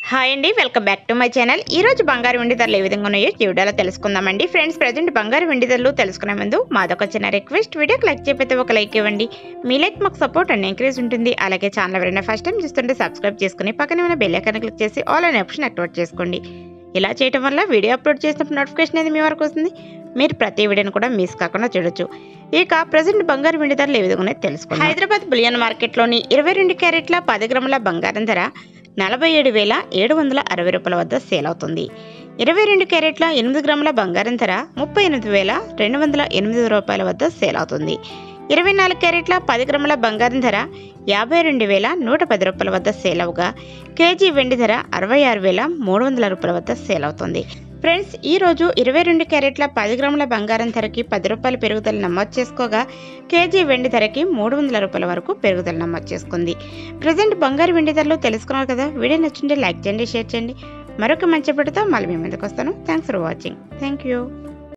hi అండి welcome back to my channel ఈ రోజు బంగారు వెండి ధరలు ఏ విధంగా ఉన్నాయో ఈ వీడియోలో తెలుసుకుందామండి ఫ్రెండ్స్ ప్రజెంట్ బంగారు వెండి ధరలు తెలుసుకునే ముందు మాదొక చిన్న రిక్వెస్ట్ వీడియోకి లైక్ చేయకపోతే ఒక లైక్ ఇవ్వండి మీ లైక్ మాకు సపోర్ట్ అండ్ ఎంకరేజ్ ఉంటుంది అలాగే ఛానల్ ఎవరైనా ఫస్ట్ టైం చూస్తుంటే సబ్స్క్రైబ్ చేసుకుని పక్కనే ఉన్న బెల్ ఐకాన్ క్లిక్ చేసి ఆల్ అనే ఆప్షన్ యాక్టివేట్ చేసుకోండి ఇలా చేయడం వల్ల వీడియో అప్లోడ్ చేసినప్పుడు నోటిఫికేషన్ అనేది మీ వరకు వస్తుంది మీరు ప్రతి వీడియోని కూడా మిస్ కాకుండా చూడొచ్చు ఇక ప్రజెంట్ బంగారు వెండి ధరలు ఏ విధంగా ఉన్నాయో తెలుసుకోండి హైదరాబాద్ బులియన్ మార్కెట్లోని ఇరవై రెండు క్యారెట్ల పది గ్రాముల బంగారం ధర నలభై ఏడు వేల ఏడు వందల అరవై రూపాయల వద్ద సేల్ అవుతుంది ఇరవై రెండు క్యారెట్ల ఎనిమిది గ్రాముల బంగారం ధర ముప్పై ఎనిమిది వేల రెండు వందల ఎనిమిది రూపాయల వద్ద సేల్ అవుతుంది ఇరవై నాలుగు క్యారెట్ల పది గ్రాముల బంగారం ధర యాభై రెండు వేల నూట పది రూపాయల వద్ద సేల్ అవగా కేజీ వెండి ధర అరవై ఆరు వేల మూడు వందల రూపాయల వద్ద సేల్ అవుతుంది ఫ్రెండ్స్ ఈ రోజు ఇరవై రెండు క్యారెట్ల పది గ్రాముల బంగారం ధరకి పది రూపాయల పెరుగుదల నమోదు చేసుకోగా కేజీ వెండి ధరకి మూడు వందల రూపాయల వరకు పెరుగుదల నమోదు చేసుకుంది ప్రజెంట్ బంగారు వెండి ధరలు తెలుసుకున్నారు కదా వీడియో నచ్చింటే లైక్ చేయండి షేర్ చేయండి మరొక మంచి పెడితే మళ్ళీ మీ ముందుకు వస్తాను thanks for watching thank you